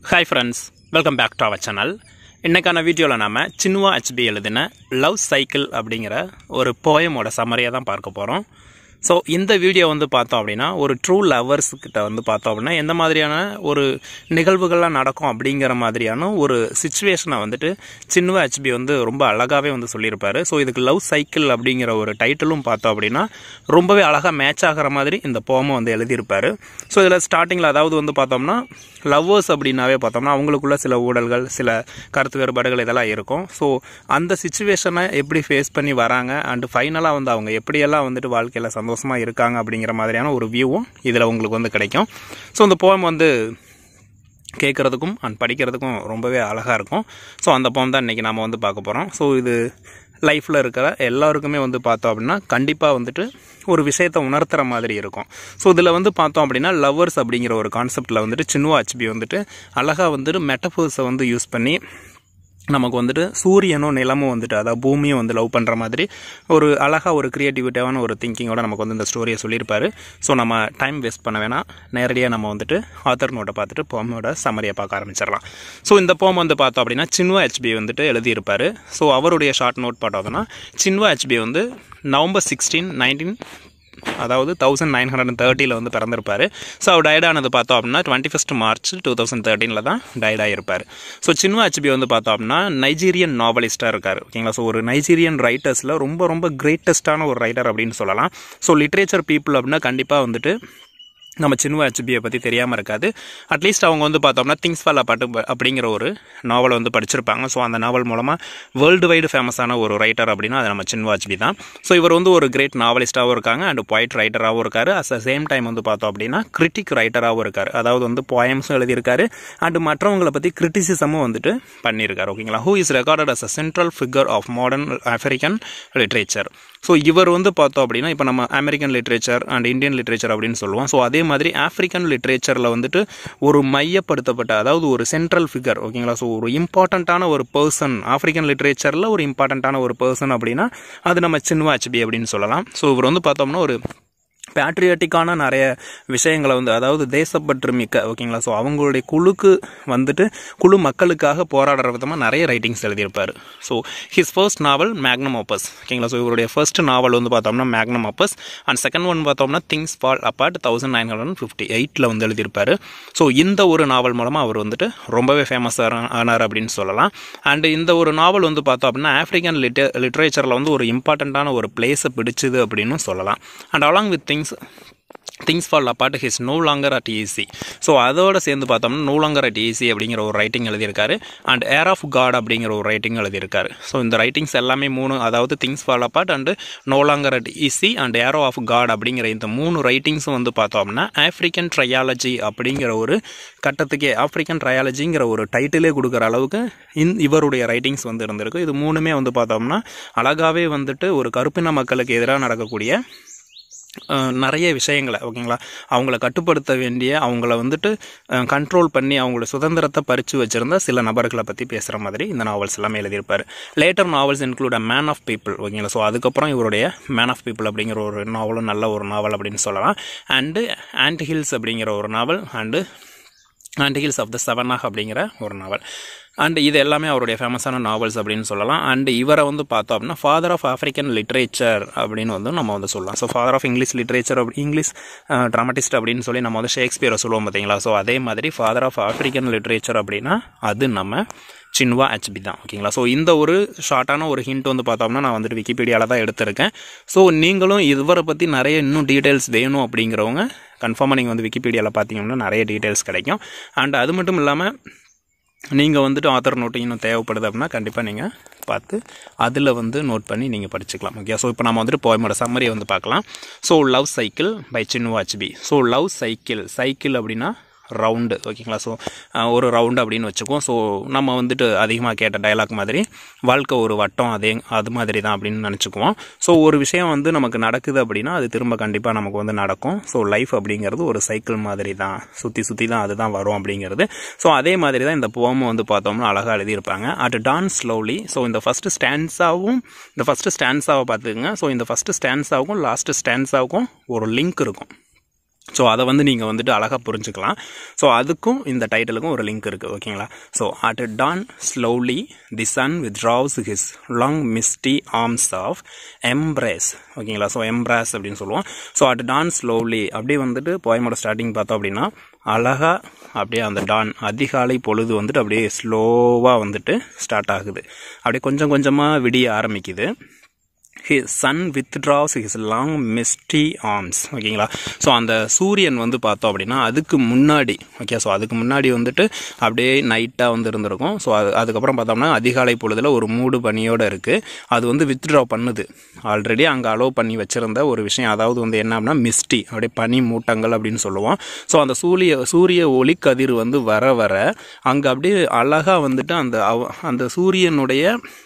hi friends welcome back to our channel இன்றைக்கான வீடியோவில் நாம் சின்வா ஹெச்பி எழுதின லவ் சைக்கிள் அப்படிங்கிற ஒரு போயமோட சம்மரியாக தான் பார்க்க போகிறோம் ஸோ இந்த வீடியோ வந்து பார்த்தோம் அப்படின்னா ஒரு ட்ரூ லவர்ஸ் கிட்ட வந்து பார்த்தோம் அப்படின்னா எந்த மாதிரியான ஒரு நிகழ்வுகள்லாம் நடக்கும் அப்படிங்கிற மாதிரியான ஒரு சுச்சுவேஷனை வந்துட்டு சின்வா ஹெச்பி வந்து ரொம்ப அழகாகவே வந்து சொல்லியிருப்பாரு ஸோ இதுக்கு லவ் சைக்கிள் அப்படிங்கிற ஒரு டைட்டிலும் பார்த்தோம் அப்படின்னா ரொம்பவே அழகாக மேட்ச் ஆகிற மாதிரி இந்த போமை வந்து எழுதியிருப்பாரு ஸோ இதில் ஸ்டார்டிங்கில் அதாவது வந்து பார்த்தோம்னா லவ்வர்ஸ் அப்படின்னாவே பார்த்தோம்னா அவங்களுக்குள்ள சில ஊழல்கள் சில கருத்து வேறுபாடுகள் இதெல்லாம் இருக்கும் ஸோ அந்த சுச்சுவேஷனை எப்படி ஃபேஸ் பண்ணி வராங்க அண்டு ஃபைனலாக வந்து அவங்க எப்படியெல்லாம் வந்துட்டு வாழ்க்கையில் சந்தோஷமாக இருக்காங்க அப்படிங்கிற மாதிரியான ஒரு வியூவும் இதில் உங்களுக்கு வந்து கிடைக்கும் ஸோ இந்த போயம் வந்து கேட்குறதுக்கும் அண்ட் படிக்கிறதுக்கும் ரொம்பவே அழகாக இருக்கும் ஸோ அந்த போம் தான் இன்றைக்கி நாம் வந்து பார்க்க போகிறோம் ஸோ இது லைஃப்பில் இருக்கிற எல்லாருக்குமே வந்து பார்த்தோம் அப்படின்னா கண்டிப்பாக வந்துட்டு ஒரு விஷயத்தை உணர்த்துற மாதிரி இருக்கும் ஸோ இதில் வந்து பார்த்தோம் அப்படின்னா லவ்வர்ஸ் அப்படிங்கிற ஒரு கான்செப்டில் வந்துட்டு சின்வா ஹெச்பி வந்துட்டு அழகாக வந்துட்டு மெட்டஃபோர்ஸை வந்து யூஸ் பண்ணி நமக்கு வந்துட்டு சூரியனும் நிலமும் வந்துட்டு அதாவது பூமியும் வந்து லவ் பண்ணுற மாதிரி ஒரு அழகாக ஒரு க்ரியேட்டிவிட்டியான ஒரு திங்கிங்கோட நமக்கு வந்து இந்த ஸ்டோரியை சொல்லியிருப்பாரு ஸோ நம்ம டைம் வேஸ்ட் பண்ண வேணாம் நேரடியாக நம்ம வந்துட்டு ஆத்தர் நோட்டை பார்த்துட்டு போமோட சமரியை பார்க்க ஆரம்பிச்சிடலாம் ஸோ இந்த போம் வந்து பார்த்தோம் அப்படின்னா சின்வா ஹெச்பி வந்துட்டு எழுதியிருப்பார் ஸோ அவருடைய ஷார்ட் நோட் பார்த்தோம்னா சின்வா ஹெச்பி வந்து நவம்பர் சிக்ஸ்டீன் நைன்டீன் அதாவது தௌசண்ட் நைன் ஹண்ட்ரட் தேர்ட்டியில் வந்து பிறந்திருப்பார் ஸோ அவர் டயட் ஆனது பார்த்தோம் அப்படின்னா twenty first March two thousand தேர்ட்டீனில் தான் டயட் ஆகிருப்பார் ஸோ சின்வா ஹெச்பி வந்து பார்த்தோம் அப்படின்னா நைஜீரியன் நாவலிஸ்ட்டாக இருக்கார் ஓகேங்களா ஸோ ஒரு நைஜீரியன் ரைட்டர்ஸில் ரொம்ப ரொம்ப கிரேட்டஸ்ட்டான ஒரு ரைட்டர் அப்படின்னு சொல்லலாம் ஸோ லிட்ரேச்சர் பீப்புள் அப்படின்னா கண்டிப்பாக வந்துட்டு நம்ம சின்வா ஹெச்பியை பற்றி தெரியாமல் இருக்காது அட்லீஸ்ட் அவங்க வந்து பார்த்தோம்னா திங்ஸ் ஃபால் அப்பாட்டு அப்படிங்கிற ஒரு நாவலை வந்து படிச்சிருப்பாங்க ஸோ அந்த நாவல் மூலமாக வேர்ல்டு வைடு ஃபேமஸான ஒரு ரைட்டர் அப்படின்னா அது நம்ம சின்வா ஹெச்பி தான் ஸோ இவர் வந்து ஒரு கிரேட் நாவலிஸ்ட்டாகவும் இருக்காங்க அண்ட் பாயிண்ட் ரைட்டராகவும் இருக்கார் அட் த சேம் டைம் வந்து பார்த்தோம் அப்படின்னா கிரிட்டிக் ரைட்டராகவும் இருக்கார் அதாவது வந்து போயம்ஸும் எழுதியிருக்காரு அண்ட் மற்றவங்களை பற்றி கிரிட்டிசிசமும் வந்துட்டு பண்ணியிருக்காரு ஓகேங்களா who is recorded as a central figure of modern African literature so இவர் வந்து பார்த்தோம் அப்படின்னா இப்போ நம்ம American literature and Indian literature அப்படின்னு சொல்லுவோம் ஸோ அதே மாதிரி ஆஃப்ரிக்கன் லிட்ரேச்சரில் வந்துட்டு ஒரு மையப்படுத்தப்பட்ட அதாவது ஒரு சென்ட்ரல் ஃபிகர் ஓகேங்களா ஸோ ஒரு இம்பார்ட்டண்ட்டான ஒரு பர்சன் ஆஃப்ரிக்கன் லிட்ரேச்சரில் ஒரு இம்பார்ட்டண்ட்டான ஒரு பர்சன் அப்படின்னா அது நம்ம சின்வா ஹெச்பி அப்படின்னு சொல்லலாம் ஸோ இவர் வந்து பார்த்தோம்னா ஒரு பேட்ரியாட்டிக்கான நிறைய விஷயங்களை வந்து அதாவது தேசப்பற்று மிக்க ஓகேங்களா ஸோ அவங்களுடைய குழுக்கு வந்துட்டு குழு மக்களுக்காக போராடுற விதமாக நிறைய ரைட்டிங்ஸ் எழுதியிருப்பார் so his first novel magnum opus ஓகேங்களா ஸோ இவருடைய ஃபர்ஸ்ட் நாவல் வந்து பார்த்தோம்னா magnum opus and second one பார்த்தோம்னா things fall apart thousand nine hundred fifty எயிட்டில் வந்து எழுதியிருப்பார் ஸோ இந்த ஒரு நாவல் மூலமாக அவர் வந்துட்டு ரொம்பவே ஃபேமஸ் ஆனார் அப்படின்னு சொல்லலாம் அண்ட் இந்த ஒரு நாவல் வந்து பார்த்தோம் அப்படின்னா ஆஃப்ரிக்கன் லிட்ட லிட்ரேச்சரில் வந்து ஒரு இம்பார்ட்டண்ட்டான ஒரு பிளேஸை பிடிச்சிது அப்படின்னு சொல்லலாம் and along with things things fall apart his no longer at ease so அதோட சேர்ந்து பார்த்தோம்னா நோ லாங்கர் அட் ஈஸி அப்படிங்கிற ஒரு ரைட்டிங் எழுதியிருக்காரு அண்ட் ஏர் ஆஃப் காட் அப்படிங்கிற ஒரு ரைட்டிங் எழுதியிருக்காரு ஸோ இந்த ரைட்டிங்ஸ் எல்லாமே மூணு அதாவது things fall apart and no longer at ease and arrow of God அப்படிங்கிற இந்த மூணு ரைட்டிங்ஸும் வந்து பார்த்தோம்னா ஆஃப்ரிக்கன் ட்ரையாலஜி அப்படிங்கிற ஒரு கட்டத்துக்கே ஆஃப்ரிக்கன் ட்ரையாலஜிங்கிற ஒரு டைட்டிலே கொடுக்குற அளவுக்கு இந் இவருடைய ரைட்டிங்ஸ் வந்து இருந்திருக்கு இது மூணுமே வந்து பார்த்தோம்னா அழகாகவே வந்துட்டு ஒரு கருப்பின மக்களுக்கு எதிராக நடக்கக்கூடிய நிறைய விஷயங்களை ஓகேங்களா அவங்கள கட்டுப்படுத்த வேண்டிய அவங்கள வந்துட்டு கண்ட்ரோல் பண்ணி அவங்களோட சுதந்திரத்தை பறித்து வச்சுருந்த சில நபர்களை பற்றி பேசுகிற மாதிரி இந்த நாவல்ஸ் எல்லாமே எழுதியிருப்பார் later novels include a man of people ஓகேங்களா ஸோ அதுக்கப்புறம் இவருடைய மேன் ஆஃப் பீப்புள் அப்படிங்கிற ஒரு நாவலும் நல்ல ஒரு நாவல் அப்படின்னு சொல்லலாம் அண்டு ஆண்ட் ஹில்ஸ் அப்படிங்கிற ஒரு novel and anthills of the செவனாக அப்படிங்கிற ஒரு நாவல் அண்ட் இது எல்லாமே அவருடைய ஃபேமஸான நாவல்ஸ் அப்படின்னு சொல்லலாம் அண்ட் இவரை வந்து பார்த்தோம் அப்படின்னா ஃபாதர் ஆஃப் ஆஃப்ரிக்கன் லிட்ரேச்சர் அப்படின்னு வந்து நம்ம வந்து சொல்லலாம் so father of English literature English dramatist அப்படின்னு சொல்லி நம்ம வந்து ஷேக்ஸ்பியரை சொல்லுவோம் பார்த்தீங்களா ஸோ அதே மாதிரி ஃபாதர் ஆஃப் ஆஃப்ரிக்கன் லிட்ரேச்சர் அப்படின்னா அது நம்ம சின்வா ஹெச்பி தான் ஓகேங்களா ஸோ இந்த ஒரு ஷார்ட்டான ஒரு ஹிண்ட் வந்து பார்த்தோம்னா நான் வந்துட்டு விக்கிபீடியாவில் தான் எடுத்திருக்கேன் ஸோ நீங்களும் இவரை பற்றி நிறைய இன்னும் டீட்டெயில்ஸ் வேணும் அப்படிங்கிறவங்க கன்ஃபார்மாக நீங்கள் வந்து விக்கிபீடியாவில் பார்த்தீங்கன்னா நிறைய டீட்டெயில்ஸ் கிடைக்கும் அண்ட் அது மட்டும் இல்லாமல் நீங்கள் வந்துட்டு ஆத்தர் நோட்டு இன்னும் தேவைப்படுது அப்படின்னா கண்டிப்பாக நீங்கள் பார்த்து அதில் வந்து நோட் பண்ணி நீங்கள் படிச்சுக்கலாம் ஓகே ஸோ இப்போ நம்ம வந்துட்டு போயமோட சம்மரியை வந்து பார்க்கலாம் so love cycle by Chinua Achebe so love cycle cycle அப்படின்னா ரவுண்டு ஓகேங்களா ஸோ ஒரு ரவுண்டு அப்படின்னு வச்சுக்குவோம் ஸோ நம்ம வந்துட்டு அதிகமாக கேட்ட டைலாக் மாதிரி வாழ்க்கை ஒரு வட்டம் அதே அது மாதிரி தான் அப்படின்னு நினச்சிக்குவோம் ஸோ ஒரு விஷயம் வந்து நமக்கு நடக்குது அப்படின்னா அது திரும்ப கண்டிப்பாக நமக்கு வந்து நடக்கும் ஸோ லைஃப் அப்படிங்கிறது ஒரு சைக்கிள் மாதிரி தான் சுற்றி சுற்றி தான் அதுதான் வரும் அப்படிங்கிறது ஸோ அதே மாதிரி தான் இந்த போமை வந்து பார்த்தோம்னா அழகாக எழுதியிருப்பாங்க அட் டான் ஸ்லோலி ஸோ இந்த ஃபஸ்ட்டு ஸ்டான்ஸாகவும் இந்த ஃபஸ்ட்டு ஸ்டான்ஸாவை பார்த்துக்குங்க ஸோ இந்த ஃபஸ்ட்டு ஸ்டான்ஸாவுக்கும் லாஸ்ட்டு ஸ்டான்ஸாவுக்கும் ஒரு லிங்க் இருக்கும் ஸோ அதை வந்து நீங்கள் வந்துட்டு அழகாக புரிஞ்சுக்கலாம் ஸோ அதுக்கும் இந்த டைட்டிலுக்கும் ஒரு லிங்க் இருக்குது ஓகேங்களா so at dawn slowly the sun withdraws his long misty arms of embrace ஓகேங்களா ஸோ எம்ப்ராஸ் அப்படின்னு சொல்லுவோம் ஸோ அட் டான் ஸ்லோலி அப்படியே வந்துட்டு போயமோட ஸ்டார்டிங் பார்த்தோம் அப்படின்னா அழகாக அப்படியே அந்த டான் அதிகாலை பொழுது வந்துட்டு அப்படியே ஸ்லோவாக வந்துட்டு ஸ்டார்ட் ஆகுது அப்படியே கொஞ்சம் கொஞ்சமாக விடிய ஆரம்பிக்குது his sun withdraws his long misty arms ஓகேங்களா ஸோ அந்த சூரியன் வந்து பார்த்தோம் அப்படின்னா அதுக்கு முன்னாடி ஓகே ஸோ அதுக்கு முன்னாடி வந்துட்டு அப்படியே நைட்டாக வந்து இருந்திருக்கும் ஸோ அது அதுக்கப்புறம் பார்த்தோம்னா அதிகாலை பொழுதில் ஒரு மூடு பனியோடு இருக்குது அது வந்து வித்ட்ரா பண்ணுது ஆல்ரெடி அங்கே அலோவ் பண்ணி வச்சுருந்த ஒரு விஷயம் அதாவது வந்து என்ன அப்படின்னா மிஸ்டி அப்படியே பனி மூட்டங்கள் அப்படின்னு சொல்லுவோம் ஸோ அந்த சூரிய சூரிய ஒளிக்கதிர் வந்து வர வர அங்கே அப்படியே அழகாக வந்துட்டு அந்த அவ- அந்த சூரியனுடைய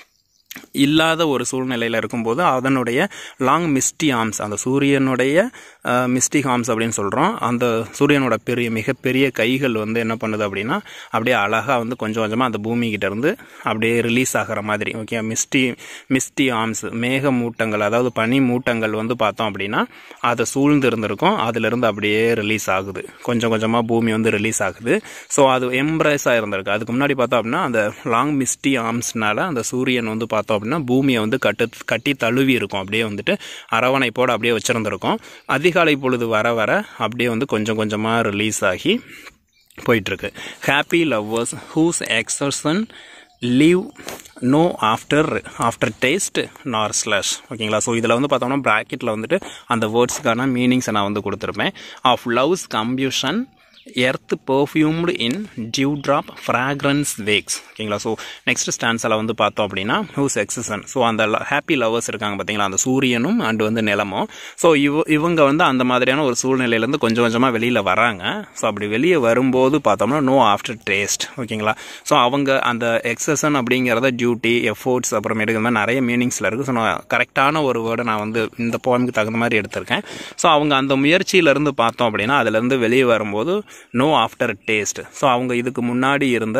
இல்லாத ஒரு சூழ்நிலையில் இருக்கும்போது அதனுடைய லாங் மிஸ்டி ஆர்ம்ஸ் அந்த சூரியனுடைய மிஸ்டி ஆர்ம்ஸ் அப்படின்னு சொல்கிறோம் அந்த சூரியனோட பெரிய மிகப்பெரிய கைகள் வந்து என்ன பண்ணுது அப்படின்னா அப்படியே அழகாக வந்து கொஞ்சம் கொஞ்சமாக அந்த பூமி கிட்ட இருந்து அப்படியே ரிலீஸ் ஆகிற மாதிரி ஓகே மிஸ்டி மிஸ்டி ஆர்ம்ஸ் மேக மூட்டங்கள் அதாவது பனி மூட்டங்கள் வந்து பார்த்தோம் அப்படின்னா அதை சூழ்ந்து இருந்திருக்கும் அதிலிருந்து அப்படியே ரிலீஸ் ஆகுது கொஞ்சம் கொஞ்சமாக பூமி வந்து ரிலீஸ் ஆகுது ஸோ அது எம்ப்ரேஸாக இருந்திருக்கு அதுக்கு முன்னாடி பார்த்தோம் அப்படின்னா அந்த லாங் மிஸ்டி ஆர்ம்ஸ்னால அந்த சூரியன் வந்து பார்த்தோம் அப்படின்னா பூமியை வந்து கட்டு கட்டி தழுவி இருக்கும் அப்படியே வந்துட்டு அரவணைப்போடு அப்படியே வச்சுருந்துருக்கும் அதிகாலை பொழுது வர வர அப்படியே வந்து கொஞ்சம் கொஞ்சமாக ரிலீஸ் ஆகி போயிட்டுருக்கு happy lovers whose exertion leave no after aftertaste nor slush ஓகேங்களா ஸோ இதில் வந்து பார்த்தோம்னா ப்ராக்கெட்டில் வந்துட்டு அந்த வேர்ட்ஸுக்கான மீனிங்ஸை நான் வந்து கொடுத்துருப்பேன் of love's combustion earth perfumed in dew drop fragrance wakes ஓகேங்களா ஸோ நெக்ஸ்ட் ஸ்டான்ஸில் வந்து பார்த்தோம் அப்படின்னா ஹூஸ் எக்ஸசன் ஸோ அந்த ஹாப்பி லவர்ஸ் இருக்காங்க பார்த்தீங்களா அந்த சூரியனும் அண்ட் வந்து நிலமும் ஸோ இவ இவங்க வந்து அந்த மாதிரியான ஒரு சூழ்நிலையிலேருந்து கொஞ்சம் கொஞ்சமாக வெளியில் வராங்க ஸோ அப்படி வெளியே வரும்போது பார்த்தோம்னா நோ ஆஃப்டர் டேஸ்ட் ஓகேங்களா ஸோ அவங்க அந்த எக்ஸசன் அப்படிங்கிறத டியூட்டி எஃபோர்ட்ஸ் அப்புறமேட்டுக்கு இந்த மாதிரி நிறைய மீனிங்ஸில் இருக்குது ஸோ நான் கரெக்டான ஒரு வேர்டை நான் வந்து இந்த போமுக்கு தகுந்த மாதிரி எடுத்திருக்கேன் ஸோ அவங்க அந்த முயற்சியிலேருந்து பார்த்தோம் அப்படின்னா அதுலேருந்து வெளியே வரும்போது நோ ஆஃப்டர் டேஸ்ட் ஸோ அவங்க இதுக்கு முன்னாடி இருந்த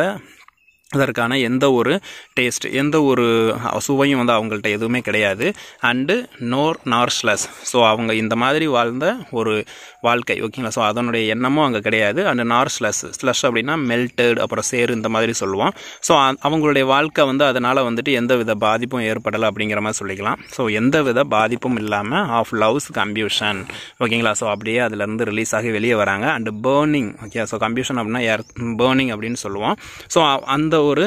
அதற்கான எந்த ஒரு டேஸ்ட் எந்த ஒரு சுவையும் வந்து அவங்கள்ட்ட எதுவுமே கிடையாது அண்டு நோர் நார்ஸ்லஸ் ஸோ அவங்க இந்த மாதிரி வாழ்ந்த ஒரு வாழ்க்கை ஓகேங்களா ஸோ அதனுடைய எண்ணமும் அங்கே கிடையாது அண்ட் நார்ஸ்லஸ் ஸ்லஷ் அப்படின்னா மெல்டட் அப்புறம் சேரு இந்த மாதிரி சொல்லுவோம் ஸோ அவங்களுடைய வாழ்க்கை வந்து அதனால் வந்துட்டு எந்த வித பாதிப்பும் ஏற்படலை அப்படிங்கிற மாதிரி சொல்லிக்கலாம் ஸோ எந்த வித பாதிப்பும் இல்லாமல் ஆஃப் லவ்ஸ் கம்ப்யூஷன் ஓகேங்களா ஸோ அப்படியே அதுலேருந்து ரிலீஸ் ஆகி வெளியே வராங்க and burning okay so combustion அப்படின்னா பேர்னிங் அப்படின்னு சொல்லுவோம் ஸோ அந்த ஒரு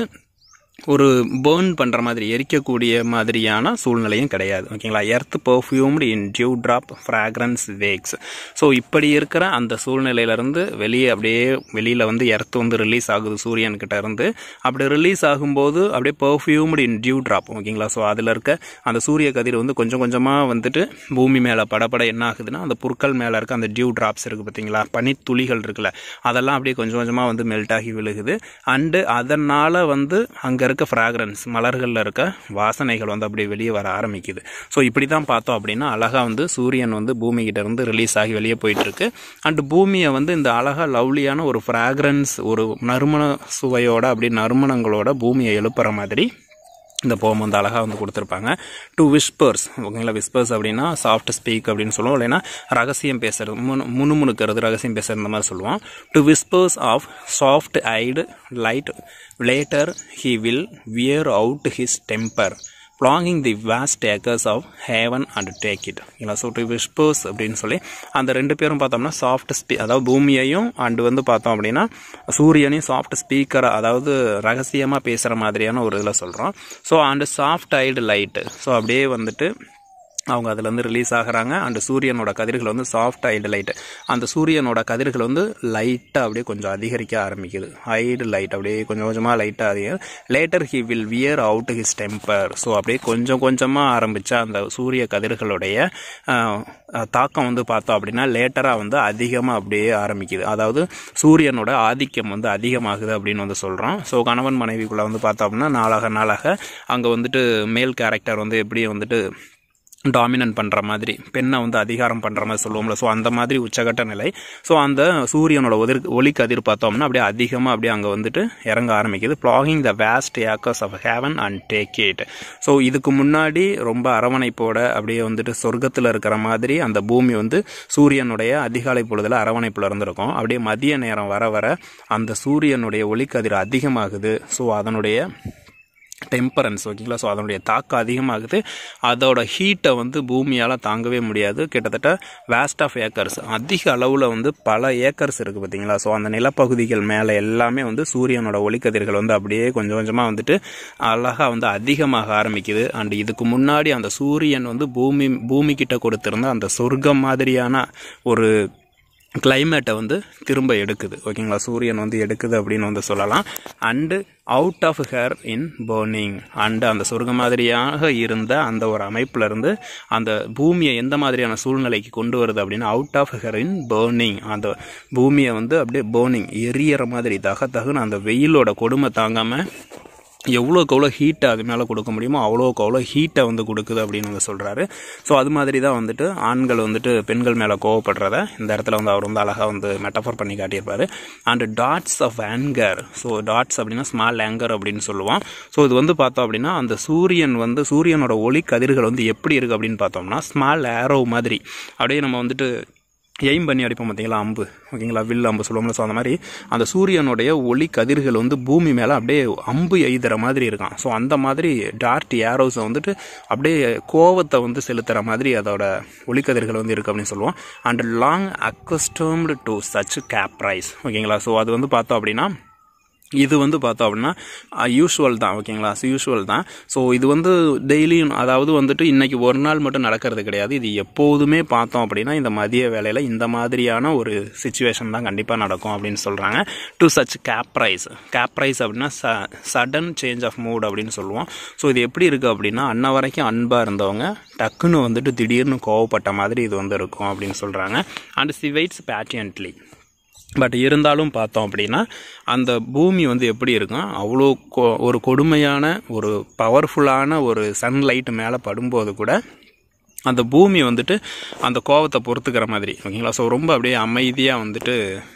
ஒரு பேர்ன் பண்ணுற மாதிரி எரிக்கக்கூடிய மாதிரியான சூழ்நிலையும் கிடையாது ஓகேங்களா earth perfumed in dew drop fragrance wakes so இப்படி இருக்கிற அந்த சூழ்நிலையிலேருந்து வெளியே அப்படியே வெளியில் வந்து எர்த் வந்து ரிலீஸ் ஆகுது சூரியன்கிட்ட இருந்து அப்படி ரிலீஸ் ஆகும்போது அப்படியே பர்ஃப்யூம்டு இன் டியூ ட்ராப் ஓகேங்களா ஸோ அதில் இருக்க அந்த சூரிய கதிர் வந்து கொஞ்சம் கொஞ்சமாக வந்துட்டு பூமி மேலே படப்பட என்ன ஆகுதுன்னா அந்த புற்கள் மேலே இருக்க அந்த டியூ ட்ராப்ஸ் இருக்குது பார்த்தீங்களா பனித்துளிகள் இருக்குல்ல அதெல்லாம் அப்படியே கொஞ்சம் கொஞ்சமாக வந்து மெல்ட் ஆகி விழுகுது அண்டு அதனால் வந்து அங்கே இருக்க ஃப்ராக்ரன்ஸ் மலர்களில் இருக்க வாசனைகள் வந்து அப்படியே வெளியே வர ஆரம்பிக்குது ஸோ இப்படி தான் பார்த்தோம் அப்படின்னா அழகாக வந்து சூரியன் வந்து பூமி கிட்ட இருந்து ரிலீஸ் ஆகி வெளியே போயிட்டுருக்கு அண்ட் பூமியை வந்து இந்த அழகாக லவ்லியான ஒரு ஃப்ராக்ரன்ஸ் ஒரு நறுமண சுவையோட அப்படி நறுமணங்களோட பூமியை எழுப்புற மாதிரி இந்த போம் வந்து அழகாக வந்து கொடுத்துருப்பாங்க டு விஸ்பர்ஸ் ஓகேங்களா விஸ்பர்ஸ் அப்படின்னா சாஃப்ட் ஸ்பீக் அப்படின்னு சொல்லுவோம் இல்லைன்னா ரகசியம் பேசுறது முனு முணுமுணுக்கிறது ரகசியம் பேசுறது இந்த மாதிரி சொல்லுவோம் to whispers of soft eyed light later he will wear out his temper ploughing the vast acres of heaven and take it இல்லை ஸோ டு விஸ்பர்ஸ் அப்படின்னு சொல்லி அந்த ரெண்டு பேரும் பார்த்தோம்னா சாஃப்ட் ஸ்பீ அதாவது பூமியையும் அண்டு வந்து பார்த்தோம் அப்படின்னா சூரியனையும் சாஃப்ட் ஸ்பீக்கரை அதாவது ரகசியமாக பேசுகிற மாதிரியான ஒரு இதில் சொல்கிறோம் so and soft eyed light so அப்படியே வந்துட்டு அவங்க அதுலேருந்து ரிலீஸ் ஆகுறாங்க அண்ட் சூரியனோட கதிர்கள் வந்து சாஃப்ட் ஐடு லைட் அந்த சூரியனோட கதிர்கள் வந்து லைட்டாக அப்படியே கொஞ்சம் அதிகரிக்க ஆரம்பிக்குது ஐடு லைட் அப்படியே கொஞ்சம் கொஞ்சமாக லைட்டாக அதிகம் later he will wear out his temper so அப்படியே கொஞ்சம் கொஞ்சமாக ஆரம்பித்த அந்த சூரிய கதிர்களுடைய தாக்கம் வந்து பார்த்தோம் அப்படின்னா லேட்டராக வந்து அதிகமாக அப்படியே ஆரம்பிக்குது அதாவது சூரியனோட ஆதிக்கம் வந்து அதிகமாகுது அப்படின்னு வந்து சொல்கிறோம் ஸோ கணவன் மனைவிக்குள்ளே வந்து பார்த்தோம் அப்படின்னா நாளாக நாளாக அங்கே வந்துட்டு மேல் கேரக்டர் வந்து எப்படி வந்துட்டு டாமினன்ட் பண்ணுற மாதிரி பெண்ணை வந்து அதிகாரம் பண்ணுற மாதிரி சொல்லுவோம்ல ஸோ அந்த மாதிரி உச்சகட்ட நிலை ஸோ அந்த சூரியனோட ஒதிர் ஒளி கதிர் பார்த்தோம்னா அப்படியே அதிகமாக அப்படியே அங்கே வந்துட்டு இறங்க ஆரம்பிக்குது ploughing the vast acres of heaven and take it so இதுக்கு முன்னாடி ரொம்ப அரவணைப்போட அப்படியே வந்துட்டு சொர்க்கத்தில் இருக்கிற மாதிரி அந்த பூமி வந்து சூரியனுடைய அதிகாலை பொழுதில் அரவணைப்பில் இருந்திருக்கும் அப்படியே மதிய நேரம் வர வர அந்த சூரியனுடைய ஒளிக்கதிர் அதிகமாகுது ஸோ அதனுடைய டெம்பரன்ஸ் ஓகேங்களா ஸோ அதனுடைய தாக்கம் அதிகமாகுது அதோட ஹீட்டை வந்து பூமியால் தாங்கவே முடியாது கிட்டத்தட்ட வேஸ்ட் ஆஃப் ஏக்கர்ஸ் அதிக அளவில் வந்து பல ஏக்கர்ஸ் இருக்குது பார்த்தீங்களா ஸோ அந்த நிலப்பகுதிகள் மேலே எல்லாமே வந்து சூரியனோட ஒளிக்கதிர்கள் வந்து அப்படியே கொஞ்சம் கொஞ்சமாக வந்துட்டு அழகாக வந்து அதிகமாக ஆரம்பிக்குது அண்ட் இதுக்கு முன்னாடி அந்த சூரியன் வந்து பூமி பூமி கிட்ட கொடுத்திருந்த அந்த சொர்க்கம் மாதிரியான ஒரு கிளைமேட்டை வந்து திரும்ப எடுக்குது ஓகேங்களா சூரியன் வந்து எடுக்குது அப்படின்னு வந்து சொல்லலாம் and out of her in burning and அந்த சொர்க்க மாதிரியாக இருந்த அந்த ஒரு அமைப்புல இருந்து அந்த பூமியை எந்த மாதிரியான சூழ்நிலைக்கு கொண்டு வருது அப்படின்னா out of her in burning அந்த பூமியை வந்து அப்படியே பேர்னிங் எரியற மாதிரி தக தகுன்னு அந்த வெயிலோட கொடுமை தாங்காமல் எவ்வளோக்கு எவ்வளோ ஹீட்டை அது மேலே கொடுக்க முடியுமோ அவ்வளோக்கு அவ்வளோ ஹீட்டை வந்து கொடுக்குது அப்படின்னு வந்து சொல்கிறாரு ஸோ அது மாதிரி தான் வந்துட்டு ஆண்கள் வந்துட்டு பெண்கள் மேலே கோவப்படுறத இந்த இடத்துல வந்து அவர் வந்து அழகாக வந்து மெட்டஃபர் பண்ணி காட்டியிருப்பாரு and dots of anger so dots அப்படின்னா ஸ்மால் ஆங்கர் அப்படின்னு சொல்லுவோம் ஸோ இது வந்து பார்த்தோம் அப்படின்னா அந்த சூரியன் வந்து சூரியனோட ஒளி கதிர்கள் வந்து எப்படி இருக்குது அப்படின்னு பார்த்தோம்னா ஸ்மால் ஏரோ மாதிரி அப்படியே நம்ம வந்துட்டு எய்ம் பண்ணி அடிப்போம் பார்த்தீங்களா அம்பு ஓகேங்களா வில் அம்பு சொல்லுவோம்ல ஸோ அந்த மாதிரி அந்த சூரியனுடைய ஒளி கதிர்கள் வந்து பூமி மேலே அப்படியே அம்பு எய்துற மாதிரி இருக்கான் ஸோ அந்த மாதிரி டார்ட் ஏரோஸை வந்துட்டு அப்படியே கோவத்தை வந்து செலுத்துகிற மாதிரி அதோட ஒளிக்கதிர்கள் வந்து இருக்குது அப்படின்னு சொல்லுவோம் and long accustomed to such caprice ஓகேங்களா ஸோ அது வந்து பார்த்தோம் அப்படின்னா இது வந்து பார்த்தோம் அப்படின்னா யூஷுவல் தான் ஓகேங்களா யூஷுவல் தான் ஸோ இது வந்து டெய்லியும் அதாவது வந்துட்டு இன்னைக்கு ஒரு நாள் மட்டும் நடக்கிறது கிடையாது இது எப்போதுமே பார்த்தோம் அப்படின்னா இந்த மதிய வேலையில் இந்த மாதிரியான ஒரு சுச்சுவேஷன் தான் கண்டிப்பாக நடக்கும் அப்படின்னு சொல்கிறாங்க டு சச் கேப்ரைஸ் கேப்ரைஸ் அப்படின்னா ச சடன் சேஞ்ச் ஆஃப் மூட் அப்படின்னு சொல்லுவோம் ஸோ இது எப்படி இருக்குது அப்படின்னா அன்ன வரைக்கும் அன்பாக இருந்தவங்க டக்குன்னு வந்துட்டு திடீர்னு கோவப்பட்ட மாதிரி இது வந்து இருக்கும் அப்படின்னு சொல்கிறாங்க அண்ட் சிவைட்ஸ் பேட்டியன்ட்லி பட் இருந்தாலும் பார்த்தோம் அப்படின்னா அந்த பூமி வந்து எப்படி இருக்கும் அவ்வளோ கொ ஒரு கொடுமையான ஒரு பவர்ஃபுல்லான ஒரு சன்லைட் மேலே படும்போது கூட அந்த பூமி வந்துட்டு அந்த கோவத்தை பொறுத்துக்கிற மாதிரி ஓகேங்களா ஸோ ரொம்ப அப்படியே அமைதியாக வந்துட்டு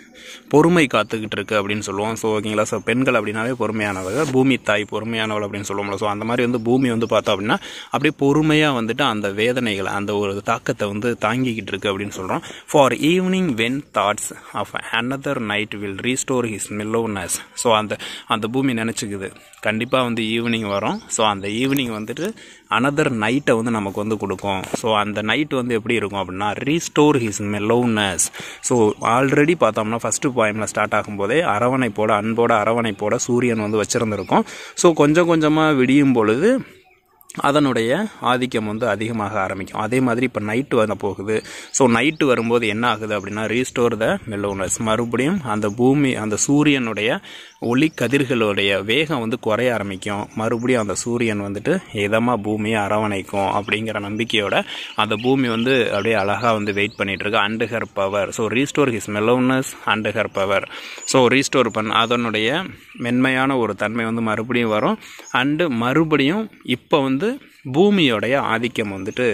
பொறுமை காத்துக்கிட்டு இருக்கு அப்படின்னு சொல்லுவோம் ஸோ ஓகேங்களா ஸோ பெண்கள் அப்படின்னாவே பொறுமையானவங்க பூமி தாய் பொறுமையானவள் அப்படின்னு சொல்லுவோம்ல ஸோ அந்த மாதிரி வந்து பூமி வந்து பார்த்தோம் அப்படின்னா அப்படியே பொறுமையாக வந்துட்டு அந்த வேதனைகளை அந்த ஒரு தாக்கத்தை வந்து தாங்கிக்கிட்டு இருக்கு அப்படின்னு சொல்கிறோம் for evening when thoughts of another night will restore his mellowness so அந்த அந்த பூமி நினச்சிக்குது கண்டிப்பாக வந்து ஈவினிங் வரும் ஸோ அந்த ஈவினிங் வந்துட்டு அனதர் நைட்டை வந்து நமக்கு வந்து கொடுக்கும் ஸோ அந்த நைட் வந்து எப்படி இருக்கும் அப்படின்னா restore his mellowness so already பார்த்தோம்னா ஃபஸ்ட்டு பாயிண்டில் ஸ்டார்ட் ஆகும்போதே அரவணைப்போட அன்போட அரவணைப்போட சூரியன் வந்து வச்சுருந்துருக்கும் ஸோ கொஞ்சம் கொஞ்சமாக விடியும் பொழுது அதனுடைய ஆதிக்கம் வந்து அதிகமாக ஆரம்பிக்கும் அதே மாதிரி இப்போ நைட்டு வர போகுது ஸோ நைட்டு வரும்போது என்ன ஆகுது அப்படின்னா ரீஸ்டோர் த மெல்லோனஸ் மறுபடியும் அந்த பூமி அந்த சூரியனுடைய ஒளி கதிர்களுடைய வேகம் வந்து குறைய ஆரம்பிக்கும் மறுபடியும் அந்த சூரியன் வந்துட்டு இதமாக பூமியை அரவணைக்கும் அப்படிங்கிற நம்பிக்கையோட அந்த பூமி வந்து அப்படியே அழகாக வந்து வெயிட் பண்ணிட்டு இருக்கு and her power so restore his mellowness and her power so restore பண்ண அதனுடைய மென்மையான ஒரு தன்மை வந்து மறுபடியும் வரும் அண்டு மறுபடியும் இப்போ வந்து பூமியோடைய ஆதிக்கம் வந்துட்டு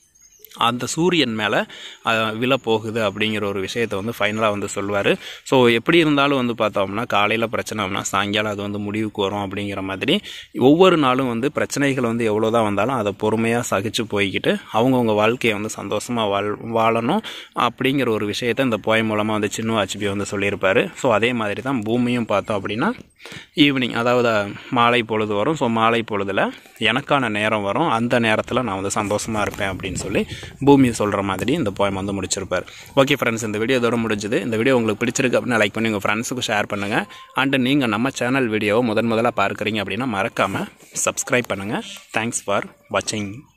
அந்த சூரியன் மேலே விழப்போகுது அப்படிங்கிற ஒரு விஷயத்தை வந்து ஃபைனலாக வந்து சொல்லுவார் ஸோ எப்படி இருந்தாலும் வந்து பார்த்தோம்னா காலையில் பிரச்சனை அப்படின்னா சாயங்காலம் அது வந்து முடிவுக்கு வரும் அப்படிங்கிற மாதிரி ஒவ்வொரு நாளும் வந்து பிரச்சனைகள் வந்து எவ்வளோ தான் வந்தாலும் அதை பொறுமையாக சகிச்சு போய்கிட்டு அவங்கவுங்க வாழ்க்கையை வந்து சந்தோஷமாக வாழ் வாழணும் அப்படிங்கிற ஒரு விஷயத்தை இந்த போய் மூலமாக வந்து சின்ன ஹெச்பி வந்து சொல்லியிருப்பாரு ஸோ அதே மாதிரி தான் பூமியும் பார்த்தோம் அப்படின்னா ஈவினிங் அதாவது மாலை பொழுது வரும் ஸோ மாலை பொழுதில் எனக்கான நேரம் வரும் அந்த நேரத்தில் நான் வந்து சந்தோஷமாக இருப்பேன் அப்படின்னு சொல்லி பூமி சொல்கிற மாதிரி இந்த போயம் வந்து முடிச்சிருப்பார் ஓகே ஃப்ரெண்ட்ஸ் இந்த வீடியோ இதோட முடிஞ்சது இந்த வீடியோ உங்களுக்கு பிடிச்சிருக்கு அப்படின்னா லைக் பண்ணி உங்கள் ஃப்ரெண்ட்ஸுக்கு ஷேர் பண்ணுங்கள் அண்டு நீங்கள் நம்ம சேனல் வீடியோவை முதன் முதலாக பார்க்குறீங்க அப்படின்னா மறக்காமல் சப்ஸ்கிரைப் பண்ணுங்கள் தேங்க்ஸ் ஃபார் வாட்சிங்